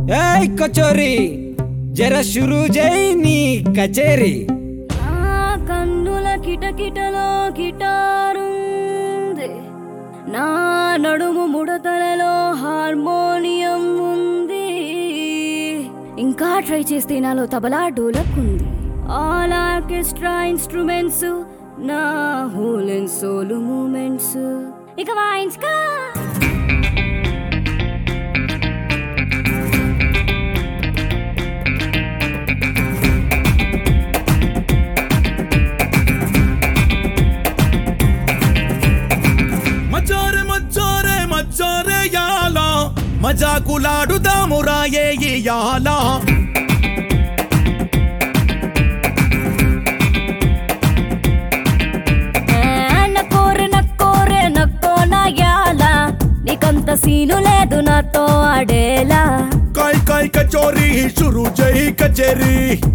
ఏయ్ కచోరీ జర షురూ జై నీ కచేరీ నా కన్నుల కిటకిటలో గిటారుంది నా నడుము ముడతలలో హార్మోనియం ఉంది ఇంకా ట్రై చేస్తే నాలో తబలా డోలకుంది ఆల్ ఆర్కెస్ట్రా ఇన్స్ట్రుమెంట్స్ నా హోల్ అండ్ సోలు మూమెంట్స్ ఇక వాయించుకా మచ్చోరే మచ్చోరే మచ్చోరే యాల మజాకులాడుదాము రాయే ఈ యాల నక్కోరే నక్కోరే నక్కో నా యాల నీకంత సీను లేదు నాతో ఆడేలా కాయ్ కాయ్ కచోరీ షురు జై కచేరీ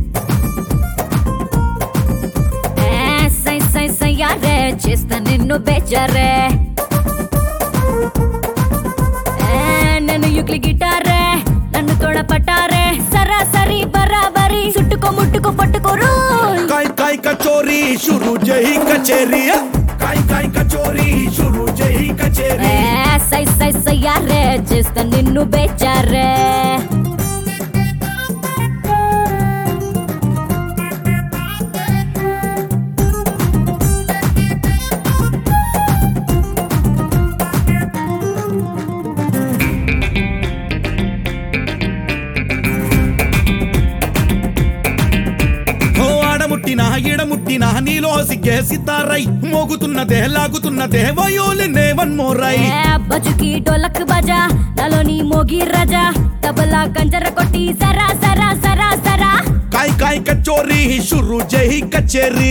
ఏ, సై సై సయ్యారే చేస్తా నిన్ను బెజరే ఏ, నన్ను యుక్లి గిటారే నన్ను తోడ పట్టారే సరాసరి బరాబరి చుట్టుకో ముట్టుకో పట్టుకోరు కాయ్ కాయ్ కచోరీ షురు జై కచేరీ కాయ్ కాయ్ కచోరీ షురు జై కచేరీ ఏ, సై సై సయ్యారే చేస్తా నిన్ను బెజరే ఓ ఆడముట్టినా ఈడముట్టినా నీలో సిగ్గే సితారై మోగుతున్నదే లాగుతున్నదే వయోలినే వన్మోరై ఏ, బజుకి డోలక్ బజా నాలోని మోగి రజా తబలా కంజర కొట్టి సరా సరా సరా సరా కాయ్ కాయ్ కచోరీ షురు జై కచేరీ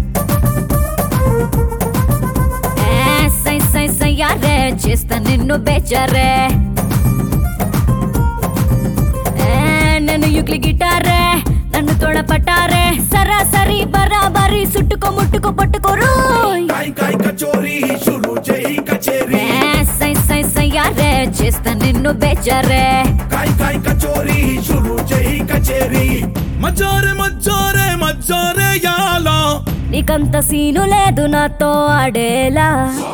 ఏ, సై సై సయ్యారే చేస్తా నిన్ను బెచరే ఏ, నన్ను యుక్లి గిటారే నన్ను తోడ పట్టారే సరాసరి బరాబరి చుట్టుకో ముట్టుకో పట్టుకోరు కాయ్ కాయ్ కచోరీ షురు జై కచేరీ ఏ, సై సై సయ్యారే చేస్తా నిన్ను బెచరే కాయ్ కాయ్ కచోరీ షురు జై కచేరీ మజారే మజారే మజారే యాల నీకంత సీను లేదు నాతో ఆడేలా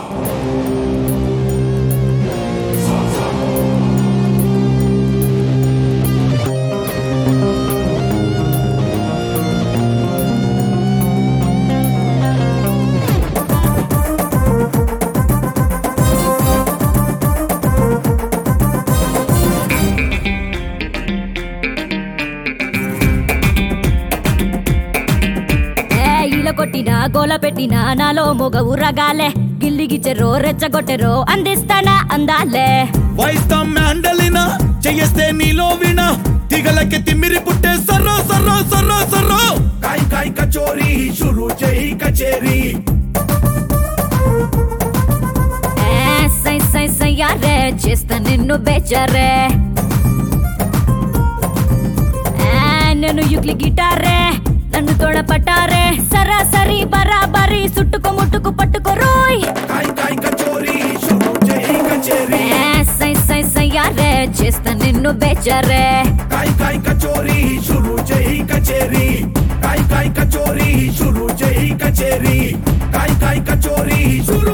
ఏ ఈల కొట్టినా గోల పెట్టినా నాలో మొగ ఉరగాలే గిల్లిగిచెరో రెచ్చగొట్టెరో అందిస్తానా అందాలే వైస్తాం మ్యాండలినా చెయ్యేస్తే నీలో వినా తిగలకి తిమ్మిరి పుట్టే సర్రో సర్రో సర్రో సర్రో కాయ్ కాయ్ కచోరీ షురు జై కచేరీ ఏ సై సై సయ్యారే చేస్తా నిన్ను బెచరే ఏ, నన్ను యుక్లి గిటారే నన్ను తోడ పట్టారే సరాసరి బరాబరి చుట్టుకో ముట్టుకు పట్టుకోరోయ్ కాయ్ కాయ్ కచోరీ షురు జై కచేరీ ఏ సై సై సయ్యారే చేస్తా నిన్ను బెచరే కాయ్ కాయ్ కచోరీ షురు జై కచేరీ కాయ్ కాయ్ కచోరీ షురు జై కచేరీ కాయ్ కాయ్ కచోరీ షురు